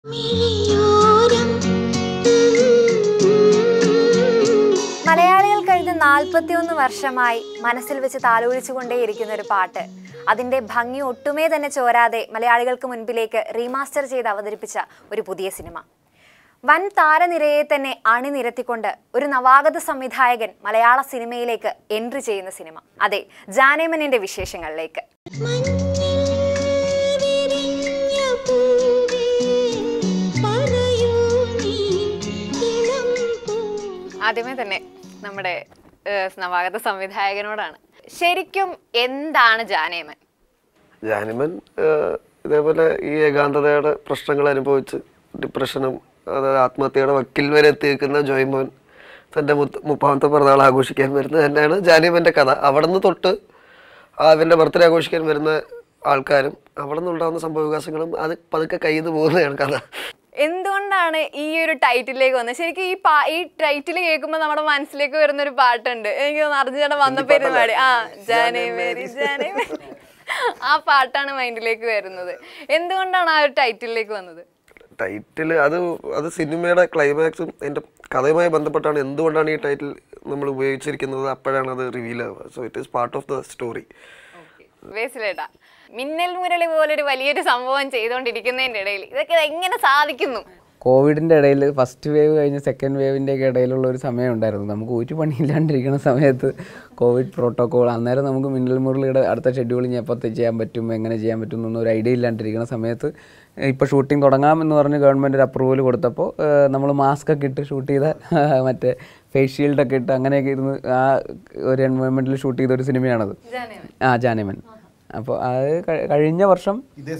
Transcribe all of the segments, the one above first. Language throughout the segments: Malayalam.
മലയാളികൾ കഴിഞ്ഞ നാൽപ്പത്തിയൊന്ന് വർഷമായി മനസ്സിൽ വെച്ച് താലോലിച്ചുകൊണ്ടേയിരിക്കുന്ന ഒരു പാട്ട് അതിന്റെ ഭംഗി ഒട്ടുമേ തന്നെ ചോരാതെ മലയാളികൾക്ക് മുൻപിലേക്ക് റീമാസ്റ്റർ ചെയ്ത് അവതരിപ്പിച്ച ഒരു പുതിയ സിനിമ വൻ താരനിരയെ തന്നെ അണിനിരത്തിക്കൊണ്ട് ഒരു നവാഗത സംവിധായകൻ മലയാള സിനിമയിലേക്ക് എൻട്രി ചെയ്യുന്ന സിനിമ അതെ ജാനേമനിന്റെ വിശേഷങ്ങളിലേക്ക് ആദ്യമേ തന്നെ നമ്മുടെ ഏഹ്, നവാഗത സംവിധായകനോടാണ് ശരിക്കും എന്താണ് ജാനേമൻ ജാനിമൻ ഏഹ്, ഇതേപോലെ ഈ ഏകാന്തതയുടെ പ്രശ്നങ്ങൾ അനുഭവിച്ച് ഡിപ്രഷനും അതായത് ആത്മഹത്യയുടെ വക്കിൽ വരെ എത്തിയിരിക്കുന്ന ജോയ്മോൻ തൻ്റെ മുത്ത് മുപ്പാമത്തെ പിറന്നാൾ ആഘോഷിക്കാൻ വരുന്നത് തന്നെയാണ് ജാനിമൻ്റെ കഥ അവിടെ നിന്ന് തൊട്ട് അവൻ്റെ ബർത്ത്ഡേ ആഘോഷിക്കാൻ വരുന്ന ആൾക്കാരും അവിടെ നിന്നുണ്ടാകുന്ന സംഭവവികാസങ്ങളും അത് പതുക്കെ കയ്യിൽ നിന്ന് പോകുന്നതാണ് കഥ എന്തുകൊണ്ടാണ് ഈ ഒരു ടൈറ്റിലേക്ക് വന്നത് ശരിക്കും ഈ പാ ഈ ടൈറ്റിൽ കേൾക്കുമ്പോൾ നമ്മുടെ മനസ്സിലേക്ക് വരുന്ന ഒരു പാട്ടുണ്ട് എനിക്ക് തോന്നുന്നു അർജുനയുടെ വന്നപ്പോ ഇരുന്ന് പാടി ആ ജാനേ മേരി ജാനേ മേരി ആ പാട്ടാണ് മൈൻഡിലേക്ക് വരുന്നത് എന്തുകൊണ്ടാണ് ആ ഒരു ടൈറ്റിലേക്ക് വന്നത് ടൈറ്റിൽ അത് അത് സിനിമയുടെ ക്ലൈമാക്സും അതിൻ്റെ കഥയുമായി ബന്ധപ്പെട്ടാണ് എന്തുകൊണ്ടാണ് ഈ ടൈറ്റിൽ നമ്മൾ ഉപയോഗിച്ചിരിക്കുന്നത് അപ്പോഴാണ് അത് റിവീൽ ആവുക so it is part of the story ബേസിലേട്ടാ മിന്നൽ മുരളി പോലൊരു വലിയൊരു സംഭവം ചെയ്തുകൊണ്ടിരിക്കുന്നതിന്റെ ഇടയിൽ ഇതൊക്കെ എങ്ങനെ സാധിക്കുന്നു കോവിഡിൻ്റെ ഇടയിൽ ഫസ്റ്റ് വേവ് കഴിഞ്ഞ് സെക്കൻഡ് വേവിൻ്റെ ഒക്കെ ഇടയിലുള്ള ഒരു സമയം ഉണ്ടായിരുന്നു നമുക്ക് ഒരു പണിയില്ലാണ്ടിരിക്കുന്ന സമയത്ത് കോവിഡ് പ്രോട്ടോകോൾ അന്നേരം നമുക്ക് മിന്നൽ മുരളിയുടെ അടുത്ത ഷെഡ്യൂളിങ് എപ്പോൾ ചെയ്യാൻ പറ്റും എങ്ങനെ ചെയ്യാൻ പറ്റും എന്നൊന്നും ഒരു ഐഡിയ ഇല്ലാണ്ടിരിക്കുന്ന സമയത്ത് ഇപ്പോൾ ഷൂട്ടിംഗ് തുടങ്ങാമെന്ന് പറഞ്ഞ് ഗവൺമെൻറ് ഒരു അപ്രൂവൽ കൊടുത്തപ്പോൾ നമ്മൾ മാസ്ക് ഒക്കെ ഇട്ട് ഷൂട്ട് ചെയ്ത മറ്റേ ഫേസ് ഷീൽഡൊക്കെ ഇട്ട് അങ്ങനെയൊക്കെ ഇരുന്ന് ആ ഒരു എൻവയോൺമെൻറ്റിൽ ഷൂട്ട് ചെയ്ത ഒരു സിനിമയാണത് ആ ജാനമൻ അപ്പോൾ അത് കഴി- കഴിഞ്ഞ വർഷം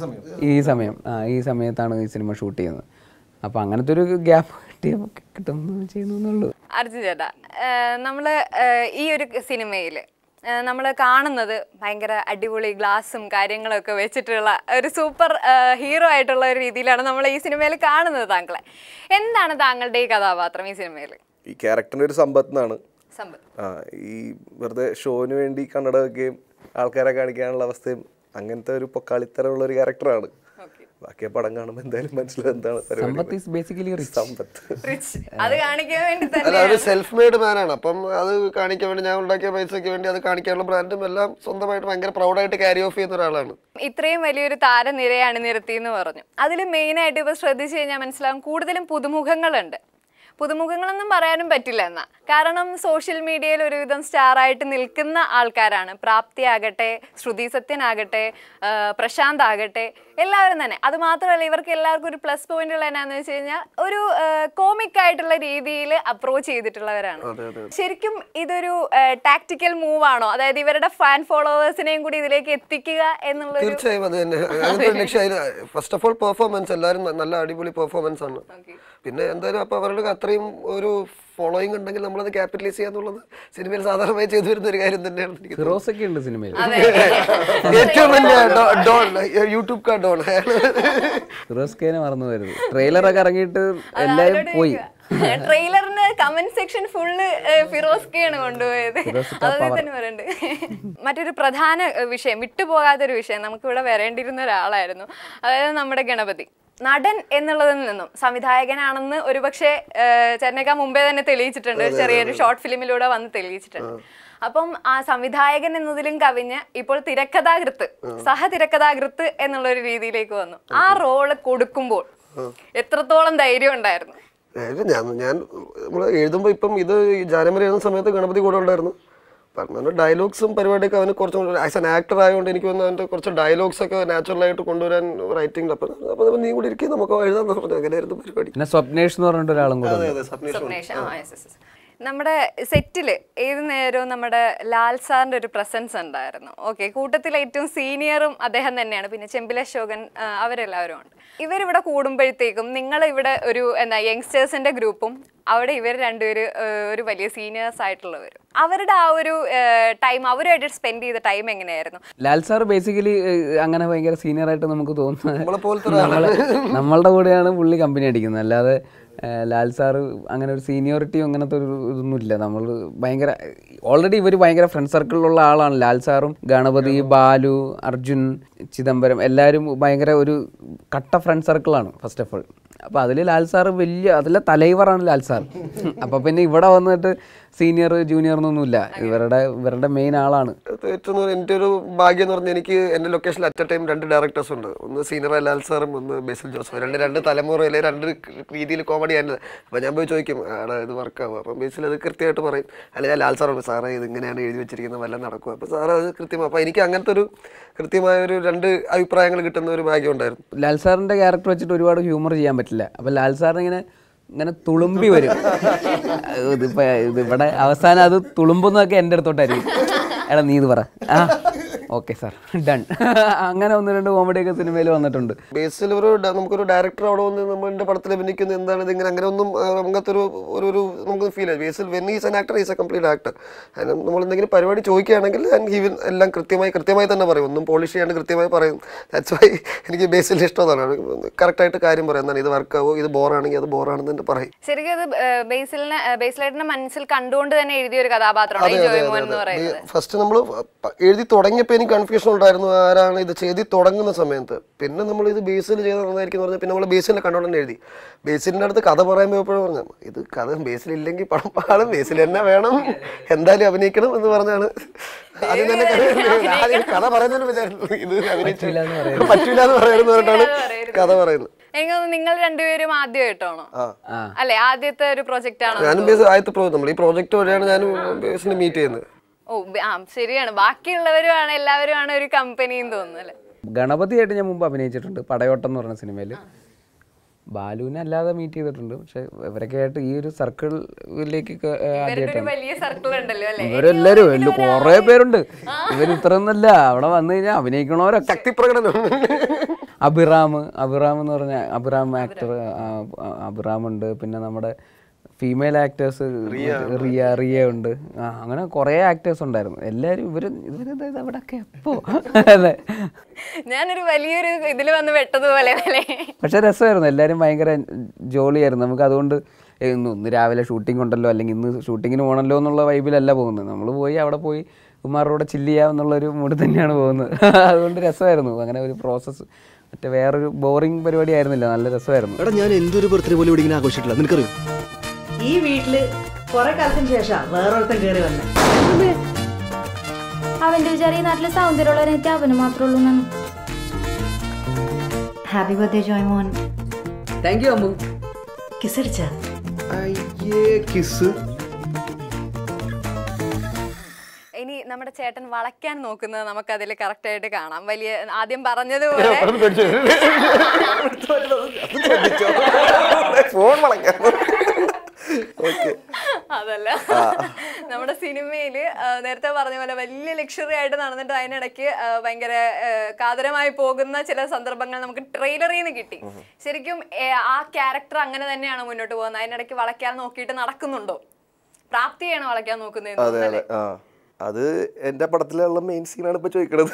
ഈ സമയം ആ ഈ സമയത്താണ് ഈ സിനിമ ഷൂട്ട് ചെയ്യുന്നത് അപ്പോൾ അങ്ങനത്തെ ഒരു ഗ്യാപ്പ് കിട്ടിയപ്പോൾ കിട്ടുന്നു ചെയ്യുന്നു എന്നുള്ളൂ അർജുൻ ചേട്ടാ നമ്മൾ ഈ ഒരു സിനിമയിൽ നമ്മൾ കാണുന്നത് ഭയങ്കര അടിപൊളി ഗ്ലാസും കാര്യങ്ങളൊക്കെ വെച്ചിട്ടുള്ള ഒരു സൂപ്പർ ഹീറോ ആയിട്ടുള്ള ഒരു രീതിയിലാണ് നമ്മൾ ഈ സിനിമയിൽ കാണുന്നത് താങ്കളെ എന്താണ് താങ്കളുടെ ഈ കഥാപാത്രം ഈ സിനിമയിൽ ഈ ക്യാരക്ടറിന്റെ ഒരു സമ്പത്ത് എന്നാണ് സമ്പത്ത് ആ ഈ വെറുതെ ഷോന് വേണ്ടി കണ്ണട വെക്കുകയും ആൾക്കാരെ കാണിക്കാനുള്ള അവസ്ഥയും അങ്ങനത്തെ ഒരു പൊക്കാളിത്തരമുള്ള ഒരു ക്യാരക്ടറാണ് ബാക്കി ആ പടം കാണുമ്പോൾ എന്തായാലും മനസ്സിലാവും എന്താണ് പരിപാടി Sampath is basically rich Sampath rich അത് കാണിക്കാൻ വേണ്ടി അല്ല തന്നെ ഒരു സെൽഫ് മെയ്ഡ് മാനാണ് അപ്പം അത് കാണിക്കാൻ വേണ്ടി ഞാൻ ഉണ്ടാക്കിയ പൈസയ്ക്ക് വേണ്ടി അത് കാണിക്കാനുള്ള ബ്രാൻഡും എല്ലാം സ്വന്തമായിട്ട് ഭയങ്കര പ്രൗഡായിട്ട് ക്യാരി ഓഫ് ചെയ്യുന്ന ഒരാളാണ് ഇത്രയും വലിയൊരു താരനിരയാണ് നിരത്തി എന്ന് പറഞ്ഞു അതിൽ മെയിനായിട്ട് ഇപ്പോൾ ശ്രദ്ധിച്ചു കഴിഞ്ഞാൽ മനസ്സിലാവും കൂടുതലും പുതുമുഖങ്ങളുണ്ട് പുതുമുഖങ്ങളൊന്നും പറയാനും പറ്റില്ല എന്നാ കാരണം സോഷ്യൽ മീഡിയയിൽ ഒരുവിധം സ്റ്റാർ ആയിട്ട് നിൽക്കുന്ന ആൾക്കാരാണ് പ്രാപ്തിയാകട്ടെ ശ്രുതി സത്യനാകട്ടെ ആ, പ്രശാന്ത് ആകട്ടെ എല്ലാവരും തന്നെ അത് മാത്രമല്ല ഇവർക്ക് എല്ലാവർക്കും ഒരു പ്ലസ് പോയിന്റ് ഉള്ള എന്നാന്ന് വെച്ച് കഴിഞ്ഞാൽ ഒരു കോമിക് ആയിട്ടുള്ള രീതിയിൽ അപ്രോച്ച് ചെയ്തിട്ടുള്ളവരാണ് ശരിക്കും ഇതൊരു ടാക്ടിക്കൽ മൂവ് ആണോ അതായത് ഇവരുടെ ഫാൻ ഫോളോവേഴ്സിനെയും കൂടി ഇതിലേക്ക് എത്തിക്കുക എന്നുള്ളൊരു തീർച്ചയായും അത് തന്നെ അങ്ങനത്തെ ഒരു ലക്ഷ്യം ഫസ്റ്റ് ഓഫ് ഓൾ പെർഫോമൻസ് എല്ലാവരും ന- നല്ല അടിപൊളി പെർഫോമൻസ് ആണ് പിന്നെ എന്തായാലും അപ്പൊ അവരുടെ അത്രയും ഒരു ഫോളോയിങ് ഉണ്ടെങ്കിൽ നമ്മളത് ക്യാപിറ്റലൈസ് ചെയ്യാന്നുള്ളത് സിനിമയിൽ സാധാരണമായി ചെയ്തു വരുന്ന ഒരു കാര്യം തന്നെയാണ് എനിക്ക് തോന്നുന്നത്. ഫിറോസ് ഒക്കെ ഉണ്ട് സിനിമയിൽ ഏറ്റവും വലിയ ഡോ- ഡോൺ യൂട്യൂബ് കാ ഡോൺ ഫിറോസ് കേനെ മറന്നു വരുന്നത് ട്രെയിലറൊക്കെ ഇറങ്ങിയിട്ട് എല്ലാവരും പോയി ട്രെയിലറിന്റെ കമന്റ് സെക്ഷൻ ഫുള്ള് ഫിറോസ്കയാണ് കൊണ്ടുപോയത് അതൊക്കെ തന്നെ പറയണ്ട് മറ്റൊരു പ്രധാന ഏഹ്, വിഷയം വിട്ടുപോകാത്തൊരു വിഷയം നമുക്ക് ഇവിടെ വരേണ്ടിയിരുന്ന ഒരാളായിരുന്നു അതായത് നമ്മുടെ ഗണപതി നടൻ എന്നുള്ളതിൽ നിന്നും സംവിധായകനാണെന്ന് ഒരുപക്ഷെ ഏഹ്, ചേട്ടനേക്കാൾ മുമ്പേ തന്നെ തെളിയിച്ചിട്ടുണ്ട് ഒരു ചെറിയൊരു ഷോർട്ട് ഫിലിമിലൂടെ വന്ന് തെളിയിച്ചിട്ടുണ്ട് അപ്പം ആ സംവിധായകൻ എന്നതിലും കവിഞ്ഞ് ഇപ്പോൾ തിരക്കഥാകൃത്ത് സഹതിരക്കഥാകൃത്ത് എന്നുള്ള ഒരു രീതിയിലേക്ക് വന്നു ആ റോള് കൊടുക്കുമ്പോൾ എത്രത്തോളം ധൈര്യം ഉണ്ടായിരുന്നു അതായത് ഞാൻ ഞാൻ നമ്മൾ എഴുതുമ്പോൾ ഇപ്പം ഇത് ഈ ജാനുവരി എഴുതുന്ന സമയത്ത് ഗണപതി കൂടെ ഉണ്ടായിരുന്നു പറഞ്ഞ ഡയലോഗ്സും പരിപാടിയൊക്കെ അവന് കുറച്ചും കൂടി ആസ് എൻ ആക്ടർ ആയതുകൊണ്ട് എനിക്ക് തോന്നുന്നു അവൻ്റെ കുറച്ച് ഡയലോഗ്സ് ഒക്കെ നാച്ചുറൽ ആയിട്ട് കൊണ്ടുവരാൻ റൈറ്റിംഗ് അപ്പം അപ്പോൾ നീ കൂടി ഇരിക്കും നമുക്ക് എഴുതാൻ പറഞ്ഞു അങ്ങനെയായിരുന്നു പരിപാടി പിന്നെ സ്വപ്നേഷ് എന്ന് പറഞ്ഞിട്ട് ഒരാളും കൂടെ അതെ ഉണ്ട്. അതെ സ്വപ്നേഷ് സ്വപ്നേഷ് ആ yes, yes, yes. നമ്മുടെ സെറ്റില് ഏത് നേരവും നമ്മുടെ ലാൽ സാറിന്റെ ഒരു പ്രസൻസ് ഉണ്ടായിരുന്നു ഓക്കെ കൂട്ടത്തിൽ ഏറ്റവും സീനിയറും അദ്ദേഹം തന്നെയാണ് പിന്നെ ചെമ്പില അശോകൻ ആ, അവരെല്ലാവരും ഉണ്ട് ഇവരിവിടെ കൂടുമ്പോഴത്തേക്കും നിങ്ങൾ ഇവിടെ ഒരു എന്താ യങ്സ്റ്റേഴ്സിന്റെ ഗ്രൂപ്പും അവിടെ ഇവർ രണ്ടുപേര് ആ, ഒരു വലിയ സീനിയേഴ്സ് ആയിട്ടുള്ളവരും അവരുടെ ആ ഒരു ടൈം അവരുമായിട്ട് സ്പെൻഡ് ചെയ്ത ടൈം എങ്ങനെയായിരുന്നു ലാൽ സാർ ബേസിക്കലി അങ്ങനെ ഭയങ്കര സീനിയർ ആയിട്ട് നമുക്ക് തോന്നുന്നത് നമ്മളെ പോലത്തെ നമ്മളെ നമ്മളുടെ കൂടെയാണ് പുള്ളി കമ്പനി അടിക്കുന്നത് അല്ലാതെ ഏഹ്, ലാൽ സാറ് അങ്ങനെ ഒരു സീനിയോറിറ്റിയും അങ്ങനത്തെ ഒരു ഇതൊന്നുമില്ല നമ്മൾ ഭയങ്കര ഓൾറെഡി ഇവർ ഭയങ്കര ഫ്രണ്ട് സർക്കിളിലുള്ള ആളാണ് ലാൽ സാറും ഗണപതി ബാലു അർജുൻ ചിദംബരം എല്ലാവരും ഭയങ്കര ഒരു കട്ട ഫ്രണ്ട് സർക്കിളാണ് ഫസ്റ്റ് ഓഫ് ഓൾ അപ്പോൾ അതിൽ ലാൽ സാറ് വലിയ അതിലെ തലൈവറാണ് ലാൽ സാർ അപ്പോൾ പിന്നെ ഇവിടെ വന്നിട്ട് സീനിയർ ജൂനിയർ എന്നൊന്നുമില്ല ഇവരുടെ ഇവരുടെ മെയിൻ ആളാണ് ഏറ്റവും കൂടുതൽ എൻ്റെ ഒരു ഭാഗ്യം എന്ന് പറഞ്ഞാൽ എനിക്ക് എൻ്റെ ലൊക്കേഷനിൽ അറ്റ് എ ടൈം രണ്ട് ഡയറക്ടേഴ്സ് ഉണ്ട് ഒന്ന് സീനിയർ ലാൽ സാറും ഒന്ന് ബേസിൽ ജോസഫ് രണ്ട് രണ്ട് തലമുറയിലെ രണ്ട് രീതിയിൽ കോമഡി ആയിരുന്നു അപ്പോൾ ഞാൻ പോയി ചോദിക്കും ആടാ ഇത് വർക്കാവും അപ്പം ബേസിൽ അത് കൃത്യമായിട്ട് പറയും അല്ലെങ്കിൽ ലാൽ സാറോട് സാറേ ഇത് ഇങ്ങനെയാണ് എഴുതി വെച്ചിരിക്കുന്നത് വല്ല നടക്കും അപ്പോൾ സാറ് അത് കൃത്യമായി അപ്പോൾ എനിക്ക് അങ്ങനത്തെ ഒരു കൃത്യമായ ഒരു രണ്ട് അഭിപ്രായങ്ങൾ കിട്ടുന്ന ഒരു ഭാഗ്യം ഉണ്ടായിരുന്നു ലാൽ സാറിൻ്റെ ക്യാരക്ടർ വെച്ചിട്ട് ഒരുപാട് ഹ്യൂമർ ചെയ്യാൻ പറ്റില്ല അപ്പോൾ ലാൽ സാറിന് ഇങ്ങനെ ഇങ്ങനെ തുളുമ്പി വരും ഇതിപ്പോൾ ഇത് ഇവിടെ അവസാനം അത് തുളുമ്പുന്നതൊക്കെ എൻ്റെ അടുത്തോട്ടായിരിക്കും എടാ നീ ഇത് പറ ആ ഓക്കെ സാർ ഡൺ അങ്ങനെ ഒന്ന് രണ്ട് കോമഡിയൊക്കെ സിനിമയിൽ വന്നിട്ടുണ്ട് ബേസിൽ ഒരു ഡ- നമുക്കൊരു ഡയറക്ടർ അവിടെ വന്ന് നമ്മുടെ പടത്തിൽ അഭിനയിക്കുന്നത് എന്താണ് ഇതിങ്ങനെ അങ്ങനെ ഒന്നും ആ, അങ്ങനത്തെ ഒരു ഒരു ഒരു നമുക്ക് ഫീൽ ആയി Basil when is an actor is a complete actor അതിന് നമ്മൾ എന്തെങ്കിലും പരിപാടി ചോദിക്കുകയാണെങ്കിൽ ഞാൻ ഹി വിൽ എല്ലാം കൃത്യമായി കൃത്യമായി തന്നെ പറയും ഒന്നും പോളിഷ് ചെയ്യാണ്ട് കൃത്യമായി പറയും ദാറ്റ്സ് വൈ എനിക്ക് ബേസിൽ ഇഷ്ടം അതാണ് കറക്റ്റായിട്ട് കാര്യം പറയാം എന്താണ് ഇത് വർക്കാവോ ഇത് ബോറാണെങ്കിൽ അത് ബോറാണെന്ന് തന്നെ പറയും ശരിക്കും ഇത് ബേസിലിനെ ബേസിലേട്ടന്റെ മനസ്സിൽ കണ്ടുകൊണ്ട് തന്നെ എഴുതിയ ഒരു കഥാപാത്രമാണ് ഈ ജോയ്മോൻ എന്ന് പറയുന്നത് ഫസ്റ്റ് നമ്മൾ എഴുതി തുടങ്ങിയപ്പോൾ എനിക്ക് കൺഫ്യൂഷൻ ഉണ്ടായിരുന്നു ആരാണ് ഇത് ചെയ്തി തുടങ്ങുന്ന സമയത്ത് പിന്നെ നമ്മൾ ഇത് ബേസിൽ ചെയ്ത് നന്നായിരിക്കും പറഞ്ഞാൽ പിന്നെ നമ്മൾ ബേസിലെ കണ്ടോണ്ട് തന്നെ എഴുതി ബേസിലിൻ്റെ അടുത്ത് കഥ പറയാൻ പോയപ്പോഴും പറഞ്ഞു ഇത് കഥ ബേസിലില്ലെങ്കിൽ പടം പാടും ബേസിൽ തന്നെ വേണം എന്തായാലും അഭിനയിക്കണം എന്ന് പറഞ്ഞാണ് ആദ്യം തന്നെ കഥ- ആദ്യം കഥ പറയുന്നതിന് വിചാരിച്ചു ഇത് അഭിനയിച്ചില്ല പറ്റില്ല എന്ന് പറയുന്നത് പറഞ്ഞിട്ടാണ് കഥ പറയുന്നത് എനിക്ക് തോന്നുന്നു നിങ്ങൾ രണ്ടുപേരും ആദ്യമായിട്ടാണോ ആ അല്ലെ ആദ്യത്തെ ഒരു പ്രൊജക്റ്റ് ആണോ ഞാനും ബേസ് ആദ്യത്തെ പ്രോജക്ട് നമ്മൾ ഈ പ്രോജക്റ്റ് വഴിയാണ് ഞാൻ ബേസിനെ മീറ്റ് ചെയ്യുന്നത് ഓ ബ- ആ ശരിയാണ് ബാക്കിയുള്ളവരുമാണ് എല്ലാവരുമാണ് ഒരു കമ്പനിയും തോന്നുന്നു അല്ലെ ഗണപതിയായിട്ട് ഞാൻ മുമ്പ് അഭിനയിച്ചിട്ടുണ്ട് പടയോട്ടം എന്ന് പറഞ്ഞ സിനിമയിൽ ബാലുവിനെ അല്ലാതെ മീറ്റ് ചെയ്തിട്ടുണ്ട് പക്ഷെ ഇവരൊക്കെ ആയിട്ട് ഈ ഒരു സർക്കിളിലേക്ക് ഇവരുടെ ഒരു ആദ്യമായിട്ടാണ് വലിയ സർക്കിൾ ഉണ്ടല്ലോ അല്ലെ ഇവരെല്ലാരും വലിയ കുറേ പേരുണ്ട് ഇവർ ഇത്രയൊന്നുമല്ല അവിടെ വന്നു കഴിഞ്ഞാൽ അഭിനയിക്കണവരൊക്കെ ശക്തി പ്രകടനം അഭിറാം അഭിറാം എന്ന് പറഞ്ഞ അഭിറാം ആക്ടർ അഭിറാം ഉണ്ട് പിന്നെ നമ്മുടെ ഫീമെയിൽ ആക്ടേഴ്സ് റിയ റിയ ഉണ്ട് ആ അങ്ങനെ കുറേ ആക്ടേഴ്സ് ഉണ്ടായിരുന്നു എല്ലാവരും ഇവർ ഇവർ അവിടെയൊക്കെ എപ്പോ അതെ ഞാനൊരു വലിയൊരു ഇതിൽ വന്ന് വെട്ടതുപോലെ അല്ലേ പക്ഷെ രസമായിരുന്നു എല്ലാവരും ഭയങ്കര ജോളിയായിരുന്നു നമുക്ക് അതുകൊണ്ട് ഏയ് ഇന്ന് ഇന്ന് രാവിലെ ഷൂട്ടിംഗ് ഉണ്ടല്ലോ അല്ലെങ്കിൽ ഇന്ന് ഷൂട്ടിങ്ങിന് പോകണല്ലോ എന്നുള്ള വൈബിലല്ല പോകുന്നത് നമ്മൾ പോയി അവിടെ പോയി കുമാറിനോട് ചില്ല് ചെയ്യാമെന്നുള്ളൊരു മൂഡ് തന്നെയാണ് പോകുന്നത് അതുകൊണ്ട് രസമായിരുന്നു അങ്ങനെ ഒരു പ്രോസസ്സ് മറ്റേ വേറൊരു ബോറിംഗ് പരിപാടി ആയിരുന്നില്ല നല്ല രസമായിരുന്നു എടാ ഞാൻ എന്തൊരു ബർത്ത്ഡേ പോലും ഇവിടെ ഇങ്ങനെ ആഘോഷിച്ചിട്ടില്ല നിനക്കറിയോ ഈ വീട്ടില് കുറെ കാലത്തിന് ശേഷം വേറൊരുത്തൻ കയറി വന്നെ അവന്റെ വിചാരം ഈ നാട്ടിലെ സൗന്ദര്യമുള്ളവരായിട്ട് അവന് മാത്രമേ ഉള്ളൂ എന്നാണ് ഹാപ്പി ബർത്ത്ഡേ ജോയ് മോൻ താങ്ക് യു അമ്മു കിസടിച്ച അയ്യേ കിസ് ഇനി നമ്മുടെ ചേട്ടൻ വളയ്ക്കാൻ നോക്കുന്നത് നമുക്ക് അതിൽ കറക്റ്റ് ആയിട്ട് കാണാം വലിയ ആദ്യം പറഞ്ഞതുപോലെ ഫോൺ വളയ്ക്കാം ഓക്കെ അതല്ല നമ്മുടെ സിനിമയില് ആ, നേരത്തെ പറഞ്ഞ പോലെ വലിയ ലക്ഷറി ആയിട്ട് നടന്നിട്ട് അതിനിടയ്ക്ക് ആ, ഭയങ്കര ആ, കാതരമായി പോകുന്ന ചില സന്ദർഭങ്ങൾ നമുക്ക് ട്രെയിലറിൽ നിന്ന് കിട്ടി ശരിക്കും ഏ, ആ ക്യാരക്ടർ അങ്ങനെ തന്നെയാണ് മുന്നോട്ട് പോകുന്നത് അതിനിടയ്ക്ക് വളയ്ക്കാൻ നോക്കിയിട്ട് നടക്കുന്നുണ്ടോ പ്രാപ്തിയാണ് വളയ്ക്കാൻ നോക്കുന്നത് അതെ അതെ ആ അത് എന്റെ പടത്തിലുള്ള മെയിൻ സീനാണ് ഇപ്പൊ ചോദിക്കണത്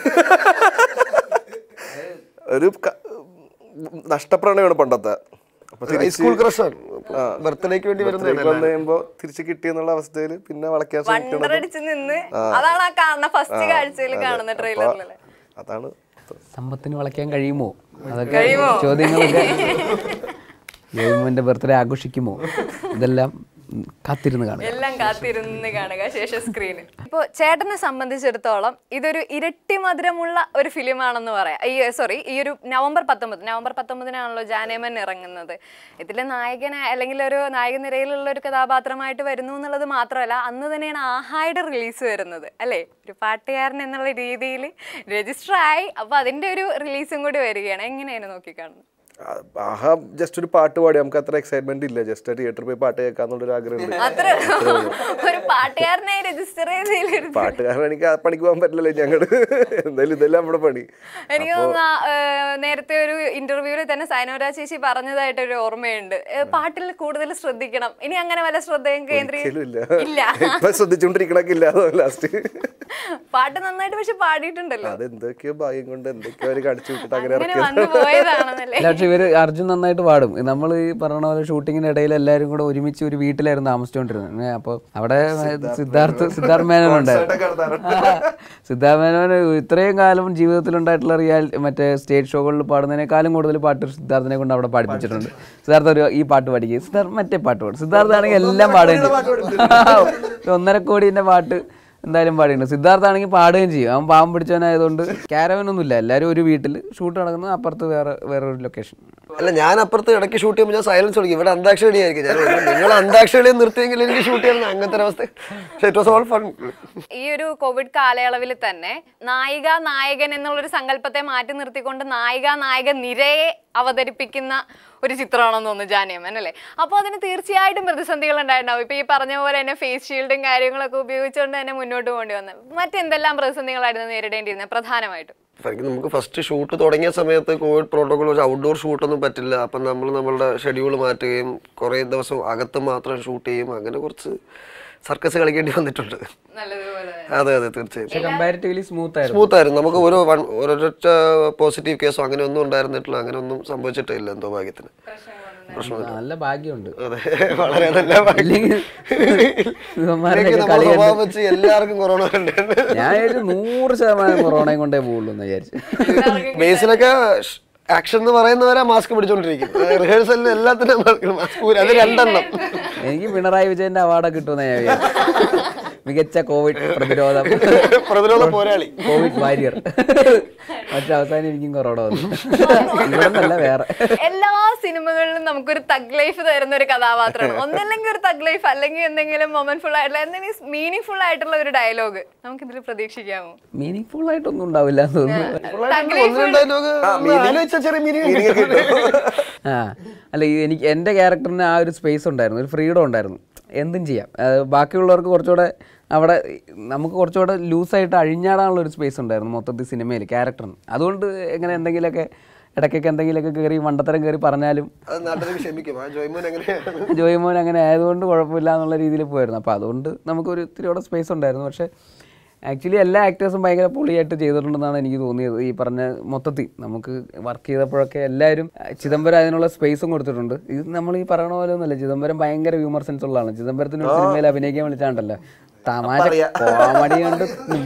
ഒരു ക- നഷ്ടപ്രണയമാണ് പണ്ടത്തെ അപ്പൊ തിരിച്ച് ഹൈസ്കൂൾ ക്രഷാണ് ബർത്ത്ഡേക്ക് വേണ്ടി birthday ക്ക് വന്ന് വരുന്നത് കഴിയുമ്പോ തിരിച്ച് കിട്ടിയെന്നുള്ള അവസ്ഥയിൽ പിന്നെ വളയ്ക്കാൻ ശ്രമിക്കണത് വണ്ടറടിച്ച് നിന്ന് അതാണ് ആ കാണുന്ന ഫസ്റ്റ് കാഴ്ചയിൽ കാണുന്ന ട്രെയിലറിലല്ലേ അതാണ് സമ്പത്തിന് വളയ്ക്കാൻ കഴിയുമോ അതൊക്കെ ചോദ്യങ്ങളൊക്കെ ജോയിമോന്റെ ബർത്ത്ഡേ ആഘോഷിക്കുമോ ഇതെല്ലാം ഉം, കാത്തിരുന്ന് കാണുക എല്ലാം കാത്തിരുന്ന് കാണുക ശേഷം സ്ക്രീനിൽ ഇപ്പോൾ ചേട്ടനെ സംബന്ധിച്ചിടത്തോളം ഇതൊരു ഇരട്ടി മധുരമുള്ള ഒരു ഫിലിമാണെന്ന് പറയാം ഈ സോറി ഈ ഒരു നവംബർ പത്തൊമ്പത് നവംബർ പത്തൊമ്പതിനാണല്ലോ ജാനേമൻ ഇറങ്ങുന്നത് ഇതിലെ നായകന അല്ലെങ്കിൽ ഒരു നായക നിരയിലുള്ള ഒരു കഥാപാത്രമായിട്ട് വരുന്നു എന്നുള്ളത് മാത്രമല്ല അന്ന് തന്നെയാണ് ആഹായുടെ റിലീസ് വരുന്നത് അല്ലേ ഒരു പാട്ടുകാരൻ എന്നുള്ള രീതിയിൽ രജിസ്റ്റർ ആയി അപ്പോൾ അതിൻ്റെ ഒരു റിലീസും കൂടി വരികയാണ് എങ്ങനെയാണ് നോക്കിക്കാണുന്നത് ആ, ആഹാ ജസ്റ്റ് ഒരു പാട്ട് പാടി നമുക്ക് അത്ര എക്സൈറ്റ്മെന്റ് ഇല്ല ജസ്റ്റ് തിയേറ്ററിൽ പോയി പാട്ട് കേൾക്കാന്നുള്ളൊരു ആഗ്രഹമുണ്ട് അത്ര ഒരു പാട്ടുകാരനായി രജിസ്റ്റർ ചെയ്തതിലൊരു പാട്ടുകാരൻ എനിക്ക് ആ പണിക്ക് പോകാൻ പറ്റില്ലല്ലോ ഞങ്ങള് എന്തായാലും ഇതെല്ലാം നമ്മുടെ പണി എനിക്ക് തോന്നുന്നു ആ, ഏഹ്, നേരത്തെ ഒരു ഇന്റർവ്യൂവിൽ തന്നെ സൈനോര ചേച്ചി പറഞ്ഞതായിട്ട് ഒരു ഓർമ്മയുണ്ട് ഏഹ്, പാട്ടിൽ കൂടുതൽ ശ്രദ്ധിക്കണം ഇനി അങ്ങനെ വല്ല ശ്രദ്ധയും ഒരിക്കലും കേന്ദ്രീകരിക്കും ഇല്ല ഇല്ല ഇപ്പൊ ശ്രദ്ധിച്ചുകൊണ്ടിരിക്കണൊക്കെ ഇല്ല ലാസ്റ്റ് പാട്ട് നന്നായിട്ട് പക്ഷെ പാടിയിട്ടുണ്ടല്ലോ അത് എന്തൊക്കെയോ ഭാഗ്യം കൊണ്ട് എന്തൊക്കെയോ അവര് കാണിച്ചു വിട്ടിട്ട് അങ്ങനെ അങ്ങനെ ഇറക്കിയത് വന്നു പോയതാണെന്നല്ലേ അല്ല പക്ഷെ ഇവര് അർജുൻ നന്നായിട്ട് പാടും നമ്മൾ ഈ പറഞ്ഞ പോലെ ഷൂട്ടിങ്ങിന്റെ ഇടയിൽ എല്ലാവരും കൂടെ ഒരുമിച്ച് ഒരു വീട്ടിലായിരുന്നു താമസിച്ചുകൊണ്ടിരുന്നത് ഏ, അപ്പൊ അവിടെ സിദ്ധാർത്ഥ് സിദ്ധാർത്ഥ് മേനോൻ ഉണ്ടായിരുന്നു സിദ്ധാർത്ഥ് മേനോൻ ഇത്രയും കാലം ജീവിതത്തിലുണ്ടായിട്ടുള്ള റിയാൽ മറ്റേ സ്റ്റേജ് ഷോകളിൽ പാടുന്നതിനേക്കാളും കൂടുതൽ പാട്ട് സിദ്ധാർത്ഥിനെ കൊണ്ട് അവിടെ പാടിപ്പിച്ചിട്ടുണ്ട് സിദ്ധാർത്ഥ ഒരു ഈ പാട്ട് പാടിക്കുക സിദ്ധാർത്ഥ് മറ്റേ പാട്ട് പാടും സിദ്ധാർത്ഥ ആണെങ്കിൽ എല്ലാം പാടുകയും ഒന്നര കോടിന്റെ പാട്ട് എന്തായാലും പാടിയിട്ടുണ്ട് സിദ്ധാർത്ഥ ആണെങ്കിൽ പാടുകയും ചെയ്യും അവൻ പാവം പിടിച്ചവനായതുകൊണ്ട് ക്യാരവനൊന്നുമില്ല എല്ലാവരും ഒരു വീട്ടിൽ ഷൂട്ട് നടക്കുന്നു അപ്പുറത്ത് വേറെ വേറെ ഒരു ലൊക്കേഷൻ അല്ല ഞാൻ അപ്പുറത്ത് ഇടയ്ക്ക് ഷൂട്ട് ചെയ്യുമ്പോൾ ഞാൻ സൈലൻസ് കൊടുക്കും ഇവിടെ അന്താക്ഷരി ആയിരിക്കും ഞാൻ പറഞ്ഞു, നിങ്ങൾ അന്താക്ഷരി നിർത്തിയെങ്കിൽ എനിക്ക് ഷൂട്ട് ചെയ്യണം അങ്ങനത്തെ ഒരു അവസ്ഥ പക്ഷേ ഇറ്റ് വാസ് ഓൾ ഫൺ ഈ ഒരു കോവിഡ് കാലയളവിൽ തന്നെ നായിക നായകൻ എന്നുള്ളൊരു സങ്കല്പത്തെ മാറ്റി നിർത്തിക്കൊണ്ട് നായിക നായക നിരയെ അവതരിപ്പിക്കുന്ന ഒരു ചിത്രമാണെന്ന് തോന്നുന്നു ജാനിയമ്മൻ അല്ലേ അപ്പോൾ അതിന് തീർച്ചയായിട്ടും പ്രതിസന്ധികൾ ഉണ്ടായിട്ടുണ്ടാവും ഇപ്പൊ ഈ പറഞ്ഞ പോലെ തന്നെ ഫേസ് ഷീൽഡും കാര്യങ്ങളൊക്കെ ഉപയോഗിച്ചുകൊണ്ട് തന്നെ മുന്നോട്ട് പോകേണ്ടി വന്നത് മറ്റെന്തെല്ലാം പ്രതിസന്ധികളായിരുന്നു നേരിടേണ്ടിയിരുന്നത് പ്രധാനമായിട്ടും എനിക്ക് നമുക്ക് ഫസ്റ്റ് ഷൂട്ട് തുടങ്ങിയ സമയത്ത് കോവിഡ് പ്രോട്ടോകോൾ വെച്ച് ഔട്ട്ഡോർ ഷൂട്ടൊന്നും പറ്റില്ല അപ്പം നമ്മൾ നമ്മളുടെ ഷെഡ്യൂൾ മാറ്റുകയും കുറേ ദിവസം അകത്ത് മാത്രം ഷൂട്ട് ചെയ്യും അങ്ങനെ കുറച്ച് സർക്കസ് കളിക്കേണ്ടി വന്നിട്ടുണ്ട് നല്ലതുപോലെ അതെ അതെ തീർച്ചയായും പക്ഷെ കമ്പാരിറ്റീവ്ലി സ്മൂത്ത് ആയിരുന്നു സ്മൂത്ത് ആയിരുന്നു നമുക്ക് ഒരു വൺ ഒരൊറ്റ പോസിറ്റീവ് കേസോ അങ്ങനെ ഒന്നും ഉണ്ടായിരുന്നിട്ടില്ല അങ്ങനെ ഒന്നും സംഭവിച്ചിട്ടില്ല എന്തോ ഭാഗ്യത്തിന് പ്രശ്നമില്ല നല്ല ഭാഗ്യമുണ്ട് അതെ വളരെ നല്ല ഭാഗ്യം. ഇല്ലെങ്കിൽ ഇവന്മാരുടെയൊക്കെ ഇല്ലെങ്കിൽ നമ്മുടെ കളി കണ്ട് സ്വഭാവം വെച്ച് എല്ലാവർക്കും കൊറോണ ഉണ്ട് ഞാൻ ഒരു നൂറ് ശതമാനം കൊറോണയും കൊണ്ടേ പോകുള്ളൂ എന്ന് വിചാരിച്ചു ബേസിലൊക്കെ ആക്ഷൻ എന്ന് പറയുന്നവരാ മാസ്ക് പിടിച്ചോണ്ടിരിക്കും റിഹേഴ്സലിന് എല്ലാത്തിനും മാസ്ക് അത് രണ്ടെണ്ണം എനിക്ക് പിണറായി വിജയന്റെ അവാർഡ് കിട്ടുമെന്ന് ഞാൻ വിചാരിച്ചു മികച്ച കോവിഡ് പ്രതിരോധം പ്രതിരോധ പോരാളി കോവിഡ് വാരിയർ പക്ഷെ അവസാനം എനിക്കും കൊറോണ വന്നു ഇവിടെ നല്ല വേറെ എല്ലാ സിനിമകളിലും നമുക്കൊരു തഗ് ലൈഫ് തരുന്ന ഒരു കഥാപാത്രമാണ് ഒന്നല്ലെങ്കിൽ ഒരു തഗ് ലൈഫ് അല്ലെങ്കിൽ എന്തെങ്കിലും മൊമെന്റ് ഫുൾ ആയിട്ടുള്ള എന്തെങ്കിലും മീനിങ് ഫുൾ ആയിട്ടുള്ള ഒരു ഡയലോഗ് നമുക്ക് ഇതിൽ പ്രതീക്ഷിക്കാമോ മീനിങ് ഫുൾ ആയിട്ടൊന്നും ഉണ്ടാവില്ല എന്ന് തോന്നുന്നു തഗ് ഒന്ന് രണ്ട് dialogue ആലോചിച്ചാൽ ചെറിയ മീനിങ് ആ അല്ല ഈ എനിക്ക് എൻ്റെ ക്യാരക്ടറിന് ആ ഒരു സ്പേസ് ഉണ്ടായിരുന്നു ഒരു ഫ്രീഡം ഉണ്ടായിരുന്നു എന്തും ചെയ്യാം അത് ബാക്കിയുള്ളവർക്ക് കുറച്ചുകൂടെ അവിടെ നമുക്ക് കുറച്ചുകൂടെ ലൂസായിട്ട് അഴിഞ്ഞാടാനുള്ള ഒരു സ്പേസ് ഉണ്ടായിരുന്നു മൊത്തത്തിൽ സിനിമയിൽ ക്യാരക്ടറിന് അതുകൊണ്ട് എങ്ങനെ എന്തെങ്കിലുമൊക്കെ ഇടയ്ക്കൊക്കെ എന്തെങ്കിലുമൊക്കെ കയറി മണ്ടത്തരം കയറി പറഞ്ഞാലും അത് നാട്ടുകാർക്ക് ക്ഷമിക്കും ആ ജോയ്മോൻ എങ്ങനെയാണ് ജോയിമോൻ അങ്ങനെ ആയതുകൊണ്ട് കുഴപ്പമില്ല എന്നുള്ള രീതിയിൽ പോയിരുന്നു അപ്പോൾ അതുകൊണ്ട് നമുക്കൊരു ഇത്തിരിയോടെ സ്പേസ് ഉണ്ടായിരുന്നു പക്ഷേ ആക്ച്വലി എല്ലാ ആക്ടേഴ്സും ഭയങ്കര പൊളിയായിട്ട് ചെയ്തിട്ടുണ്ടെന്നാണ് എനിക്ക് തോന്നിയത് ഈ പറഞ്ഞ മൊത്തത്തിൽ നമുക്ക് വർക്ക് ചെയ്തപ്പോഴൊക്കെ എല്ലാവരും അഹ് ചിദംബരം അതിനുള്ള സ്പേസും കൊടുത്തിട്ടുണ്ട് ഇത് നമ്മൾ ഈ പറയണ പോലെ ഒന്നുമല്ല ചിദംബരം ഭയങ്കര ഹ്യൂമർ സെൻസ് ഉള്ളതാണ് ചിദംബരത്തിന് ഒരു സിനിമയിൽ അഭിനയിക്കാൻ വിളിച്ചാണ്ടല്ലോ തമാശ കോമഡി കൊണ്ട്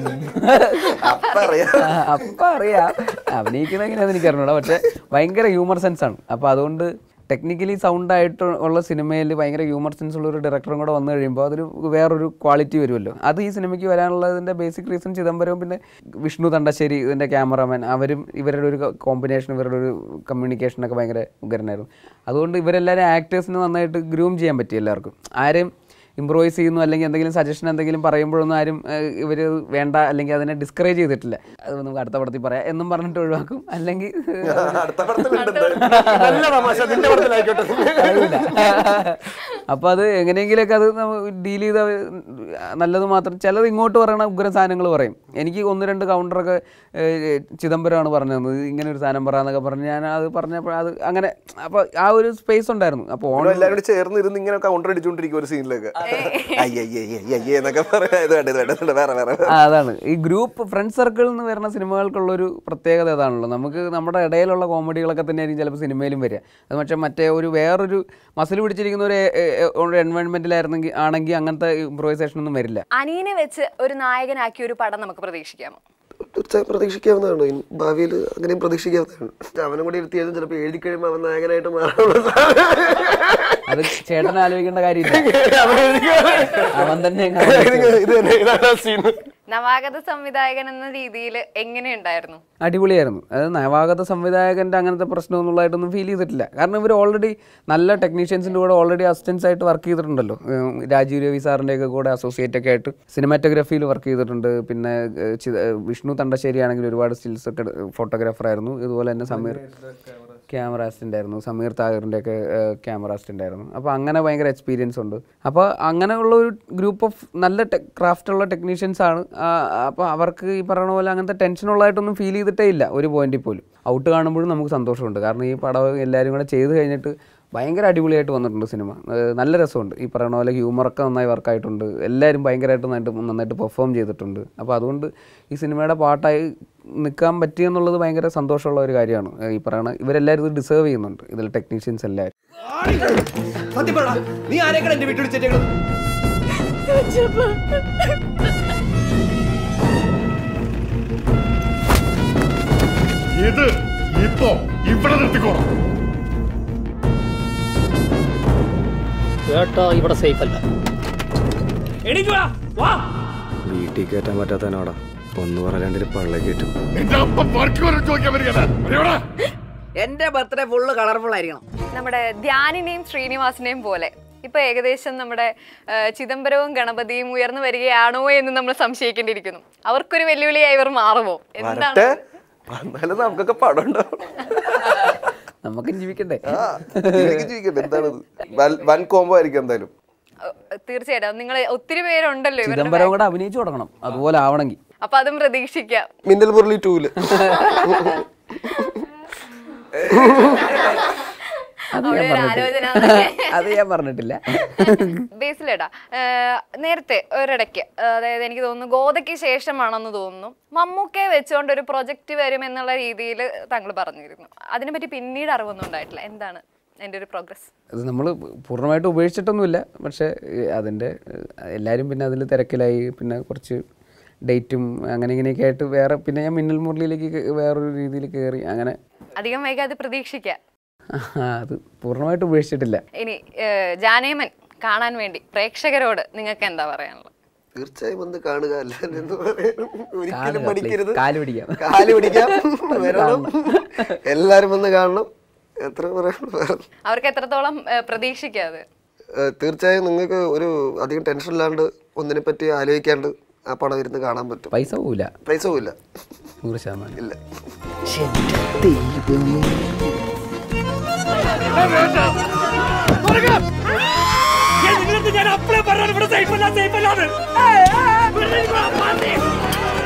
അപ്പൊ അറിയാം അഭിനയിക്കുന്ന എങ്ങനെയാണെന്ന് എനിക്ക് അറിഞ്ഞൂടാ പക്ഷെ ഭയങ്കര ഹ്യൂമർ സെൻസ് ആണ് അപ്പൊ അതുകൊണ്ട് ടെക്നിക്കലി സൗണ്ട് ആയിട്ട് ഉള്ള സിനിമയിൽ ഭയങ്കര ഹ്യൂമർ സെൻസ് ഉള്ള ഒരു ഡയറക്ടറും കൂടെ വന്നു കഴിയുമ്പോൾ അതൊരു വേറൊരു ക്വാളിറ്റി വരുമല്ലോ അത് ഈ സിനിമയ്ക്ക് വരാനുള്ളതിൻ്റെ ബേസിക് റീസൺ ചിദംബരവും പിന്നെ വിഷ്ണു തണ്ടശ്ശേരി ഇതിൻ്റെ ക്യാമറാമാൻ അവരും ഇവരുടെ ഒരു കോമ്പിനേഷൻ ഇവരുടെ ഒരു കമ്മ്യൂണിക്കേഷനൊക്കെ ഭയങ്കര ഉഗ്രനായിരുന്നു അതുകൊണ്ട് ഇവരെല്ലാവരും ആക്ടേഴ്സിന് നന്നായിട്ട് ഗ്രൂം ചെയ്യാൻ പറ്റി എല്ലാവർക്കും ആരെയും ഇമ്പ്രൂവൈസ് ചെയ്യുന്നു അല്ലെങ്കിൽ എന്തെങ്കിലും സജഷൻ എന്തെങ്കിലും പറയുമ്പോഴൊന്നും ആരും ഇവർ വേണ്ട അല്ലെങ്കിൽ അതിനെ ഡിസ്കറേജ് ചെയ്തിട്ടില്ല അത് നമുക്ക് അടുത്ത പടത്തിൽ പറയാം എന്നും പറഞ്ഞിട്ട് ഒഴിവാക്കും അല്ലെങ്കിൽ അടുത്ത പടത്തിലുണ്ട് നല്ല തമാശ നിന്റെ പടത്തിലായിക്കോട്ടെ അറിയില്ല അപ്പോൾ അത് എങ്ങനെയെങ്കിലുമൊക്കെ അത് ഡീൽ ചെയ്ത നല്ലത് മാത്രം ചിലത് ഇങ്ങോട്ട് പറയണ ഉഗ്ര സാധനങ്ങൾ പറയും എനിക്ക് ഒന്ന് രണ്ട് കൗണ്ടറൊക്കെ ചിദംബരമാണ് പറഞ്ഞു തന്നത് ഇങ്ങനെ ഒരു സാധനം പറയാന്നൊക്കെ പറഞ്ഞ് ഞാൻ അത് പറഞ്ഞപ്പോൾ അത് അങ്ങനെ അപ്പോൾ ആ ഒരു സ്പേസ് ഉണ്ടായിരുന്നു അപ്പോൾ ഓൺ ഇവിടെ എല്ലാവരും കൂടി ചേർന്ന് ഇരുന്ന് ഇങ്ങനെ കൗണ്ടർ അടിച്ചുകൊണ്ടിരിക്കും ഒരു സീനിലൊക്കെ അയ്യേ അയ്യേ എന്നൊക്കെ പറയാം ഇത് വേണ്ട ഇത് വേണ്ട ഇത് വേണ്ട, വേറെ വേറെ ആ, അതാണ് ഈ ഗ്രൂപ്പ് ഫ്രണ്ട് സർക്കിളിൽ നിന്ന് വരുന്ന സിനിമകൾക്കുള്ളൊരു പ്രത്യേകത അതാണല്ലോ നമുക്ക് നമ്മുടെ ഇടയിലുള്ള കോമഡികളൊക്കെ തന്നെയായിരിക്കും ചിലപ്പോൾ സിനിമയിലും വരിക അത് പക്ഷേ മറ്റേ ഒരു വേറൊരു മസിൽ പിടിച്ചിരിക്കുന്ന ഒരു ഒരു എൻവയോൺമെന്റിലായിരുന്നെങ്കിൽ ആണെങ്കിൽ അങ്ങനത്തെ ഇംപ്രൂവൈസേഷൻ ഒന്നും വരില്ല അനീനെ വെച്ച് ഒരു നായകനാക്കിയ ഒരു പടം നമുക്ക് പ്രതീക്ഷിക്കാമോ തീർച്ചയായും പ്രതീക്ഷിക്കാവുന്നതാണ് ഇനി ഭാവിയിൽ അങ്ങനെയും പ്രതീക്ഷിക്കാവുന്നതാണ് അവനും കൂടി ഇരുത്തിയാലും ചിലപ്പോൾ എഴുതി കഴിയുമ്പോൾ അവൻ നായകനായിട്ട് മാറാനുള്ള അത് ചേട്ടൻ ആലോചിക്കേണ്ട കാര്യമില്ല അവൻ തന്നെ അങ്ങ് ഇത് തന്നെ ഇതാണ് ആ സീൻ നവാഗത സംവിധായകൻ എന്ന രീതിയിൽ എങ്ങനെയുണ്ടായിരുന്നു അടിപൊളിയായിരുന്നു അത് നവാഗത സംവിധായകൻ്റെ അങ്ങനത്തെ പ്രശ്നമൊന്നുള്ളതായിട്ടൊന്നും ഫീൽ ചെയ്തിട്ടില്ല കാരണം ഇവർ ഓൾറെഡി നല്ല ടെക്നീഷ്യൻസിൻ്റെ കൂടെ ഓൾറെഡി അസിസ്റ്റൻസ് ആയിട്ട് വർക്ക് ചെയ്തിട്ടുണ്ടല്ലോ ഉം, രാജീവ് രവി സാറിൻ്റെ ഒക്കെ കൂടെ അസോസിയേറ്റ് ഒക്കെ ആയിട്ട് സിനിമാറ്റോഗ്രഫിയിൽ വർക്ക് ചെയ്തിട്ടുണ്ട് പിന്നെ ഏഹ്, ചി- ഏഹ്, വിഷ്ണു തണ്ടശ്ശേരി ആണെങ്കിൽ ഒരുപാട് സ്റ്റിൽസ് ഒക്കെ ഫോട്ടോഗ്രാഫർ ആയിരുന്നു ഇതുപോലെ തന്നെ സമീർ ക്യാമറ അസിസ്റ്റൻ്റ് ആയിരുന്നു സമീർ താഹിറിൻ്റെ ഒക്കെ ക്യാമറ അസിസ്റ്റൻ്റ് ആയിരുന്നു അപ്പോൾ അങ്ങനെ ഭയങ്കര എക്സ്പീരിയൻസ് ഉണ്ട് അപ്പോൾ അങ്ങനെയുള്ള ഒരു ഗ്രൂപ്പ് ഓഫ് നല്ല ക്രാഫ്റ്റ് ഉള്ള ടെക്നീഷ്യൻസ് ആണ് അപ്പോൾ അവർക്ക് ഈ പറയുന്ന പോലെ അങ്ങനത്തെ ടെൻഷൻ ഉള്ളതായിട്ടൊന്നും ഫീൽ ചെയ്തിട്ടേ ഇല്ല ഒരു പോയിന്റിൽ പോലും ഔട്ട് കാണുമ്പോഴും നമുക്ക് സന്തോഷമുണ്ട് കാരണം ഈ പടം എല്ലാവരും കൂടെ ചെയ്ത് കഴിഞ്ഞിട്ട് ഭയങ്കര അടിപൊളിയായിട്ട് വന്നിട്ടുണ്ട് സിനിമ ഏഹ് നല്ല രസമുണ്ട് ഈ പറയുന്ന പോലെ ഹ്യൂമറൊക്കെ നന്നായി വർക്കായിട്ടുണ്ട് എല്ലാവരും ഭയങ്കരമായിട്ട് നന്നായിട്ട് നന്നായിട്ട് പെർഫോം ചെയ്തിട്ടുണ്ട് അപ്പോൾ അതുകൊണ്ട് ഈ സിനിമയുടെ പാട്ടായി നിൽക്കാൻ പറ്റിയെന്നുള്ളത് ഭയങ്കര സന്തോഷമുള്ള ഒരു കാര്യമാണ് ഏഹ് ഈ പറയുന്ന ഇവരെല്ലാവരും ഇത് ഡിസേർവ് ചെയ്യുന്നുണ്ട് ഇതിൽ ടെക്നീഷ്യൻസ് എല്ലാവരും സത്യം പറ നീ ആരെക്കാണ് എന്റെ വീട്ടിൽ വിളിച്ചേക്കുന്നത് ഇത് ഇപ്പോ ഇവിടെ നിർത്തിക്കോണം കേട്ടോ ഇവിടെ സേഫ് അല്ല വീട്ടിൽ കയറ്റാൻ പറ്റാത്തതിനോടാ ഒന്ന് പറയാണ്ടിൽ പള്ള കയറ്റും നിന്റെ അപ്പം വർക്ക് വരെ ചോദിക്കാൻ വരികയല്ല അറിയോടാ എന്റെ ബർത്ത്ഡേ ഫുള്ള് കളർഫുൾ ആയിരിക്കണം നമ്മുടെ ധ്യാനിനെയും ശ്രീനിവാസിനെയും പോലെ ഇപ്പൊ ഏകദേശം നമ്മുടെ ആ, ചിദംബരവും ഗണപതിയും ഉയർന്നു വരികയാണോ എന്ന് നമ്മൾ സംശയിക്കേണ്ടിയിരിക്കുന്നു അവർക്കൊരു വെല്ലുവിളിയായി ഇവർ മാറുമോ എന്താണ് വരട്ടെ എന്നാലും നമുക്കൊക്കെ പടം ഉണ്ടാവും നമുക്കും ജീവിക്കണ്ടേ ആ, ഇവർക്ക് ജീവിക്കട്ടെ എന്താണത് വൻ- വൻ കോംബോ ആയിരിക്കും എന്തായാലും ആ, തീർച്ചയായിട്ടും നിങ്ങൾ ഒത്തിരി പേരുണ്ടല്ലോ ഇവരുടെ ചിദംബരം കൂടെ അഭിനയിച്ചു തുടങ്ങണം അതുപോലെ ആവണമെങ്കിൽ അപ്പൊ അതും പ്രതീക്ഷിക്കാം മിന്നൽ മുരളി ടൂല് അത് അവിടെ ഞാൻ ഒരു പറഞ്ഞിട്ടില്ല ആലോചന അത് ഞാൻ പറഞ്ഞിട്ടില്ല ബേസിലേടാ നേരത്തെ ഒരിടയ്ക്ക് അതായത് എനിക്ക് തോന്നുന്നു ഗോതയ്ക്ക് ശേഷമാണെന്ന് തോന്നുന്നു മമ്മൂക്കയെ വെച്ചുകൊണ്ട് ഒരു പ്രൊജക്റ്റ് വരും എന്നുള്ള രീതിയിൽ താങ്കൾ പറഞ്ഞിരുന്നു അതിനെപ്പറ്റി പിന്നീട് അറിവൊന്നും ഉണ്ടായിട്ടില്ല എന്താണ് എൻ്റെ ഒരു പ്രോഗ്രസ് അത് നമ്മൾ പൂർണ്ണമായിട്ട് ഉപേക്ഷിച്ചിട്ടൊന്നുമില്ല പക്ഷേ ഏഹ്, അതിൻ്റെ ഏഹ്, എല്ലാവരും പിന്നെ അതിൽ തിരക്കിലായി പിന്നെ കുറച്ച് ഡേറ്റും അങ്ങനെ ഇങ്ങനെയൊക്കെ ആയിട്ട് വേറെ പിന്നെ ഞാൻ മിന്നൽ മുരളിയിലേക്ക് കേ- വേറൊരു രീതിയിൽ കയറി അങ്ങനെ അധികം വൈകാതെ പ്രതീക്ഷിക്കാം ആ, അത് പൂർണ്ണമായിട്ട് ഉപേക്ഷിച്ചിട്ടില്ല ഇനി ഏഹ്, ജാനേമൻ കാണാൻ വേണ്ടി പ്രേക്ഷകരോട് നിങ്ങൾക്ക് എന്താ പറയാനുള്ളത് തീർച്ചയായും വന്ന് കാണുക അല്ലാതെ എന്ന് പറയാനും ഒരിക്കലും കാണുക, പഠിക്കരുത് please. കാല് പിടിക്കാം. കാല് പിടിക്കാം വരണം എല്ലാരും വന്ന് കാണണം എത്ര പറയാനുള്ളൂ വേറെ അവർക്ക് എത്രത്തോളം ഏഹ്, പ്രതീക്ഷിക്കാതെ ഏഹ് തീർച്ചയായും നിങ്ങൾക്ക് ഒരു അധികം ടെൻഷൻ ഇല്ലാണ്ട് ഒന്നിനെ പറ്റി ആലോചിക്കാണ്ട് ആ പടം ഇരുന്ന് കാണാൻ പറ്റും പൈസ പോവില്ല പൈസ പോവില്ല നൂറ് ശതമാനം ഇല്ല ഞാൻ അപ്പളേ പറഞ്ഞു ഇവിടെ സേഫ് അല്ല സേഫ് അല്ലാതെ